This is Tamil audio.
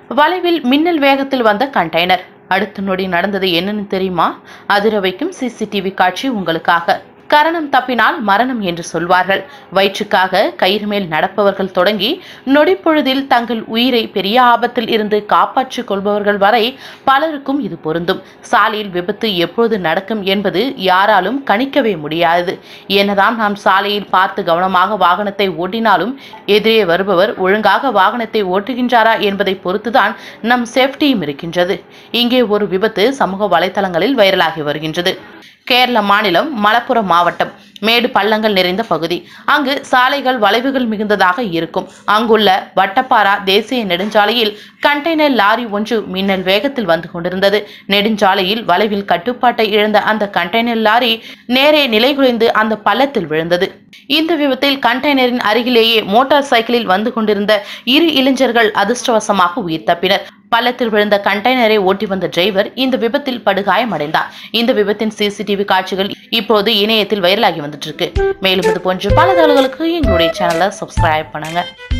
வளைவில் மின்னல் வேகத்தில் வந்த கண்டெய்னர் அடுத்த நொடி நடந்தது என்னன்னு தெரியுமா அதிர வைக்கும் சிசிடிவி காட்சி உங்களுக்காக கரணம் தப்பினால் மரணம் என்று சொல்வார்கள் வயிற்றுக்காக கயிறு மேல் நடப்பவர்கள் தொடங்கி நொடிப்பொழுதில் தங்கள் உயிரை பெரிய ஆபத்தில் இருந்து காப்பாற்றிக் கொள்பவர்கள் வரை பலருக்கும் இது பொருந்தும் சாலையில் விபத்து எப்போது நடக்கும் என்பது யாராலும் கணிக்கவே முடியாது என்னதான் நாம் சாலையில் பார்த்து கவனமாக வாகனத்தை ஓட்டினாலும் எதிரே வருபவர் ஒழுங்காக வாகனத்தை ஓட்டுகின்றாரா என்பதை பொறுத்துதான் நம் சேஃப்டியும் இருக்கின்றது இங்கே ஒரு விபத்து சமூக வலைத்தளங்களில் வைரலாகி வருகின்றது கேரள மாநிலம் மலப்புரம் மாவட்டம் மேடு பள்ளங்கள் நிறைந்த பகுதி அங்கு சாலைகள் வளைவுகள் மிகுந்ததாக இருக்கும் அங்குள்ள வட்டப்பாரா தேசிய நெடுஞ்சாலையில் கண்டெய்னர் லாரி ஒன்று மின்னல் வேகத்தில் வந்து கொண்டிருந்தது நெடுஞ்சாலையில் வளைவில் கட்டுப்பாட்டை இழந்த அந்த கண்டெய்னர் லாரி நேரே நிலைகுலைந்து அந்த பள்ளத்தில் விழுந்தது இந்த விபத்தில் கண்டெய்னரின் அருகிலேயே மோட்டார் சைக்கிளில் வந்து கொண்டிருந்த இரு இளைஞர்கள் அதிர்ஷ்டவசமாக உயிர் தப்பினர் பள்ளத்தில் விழுந்த கண்டெய்னரை ஓட்டி வந்த டிரைவர் இந்த விபத்தில் படுகாயமடைந்தார் இந்த விபத்தின் சிசிடிவி காட்சிகள் இப்போது இணையத்தில் வைரலாகி வந்துட்டு இருக்கு மேலும் இது போன்ற பல தகவல்களுக்கு எங்களுடைய சேனலை சப்ஸ்கிரைப் பண்ணுங்க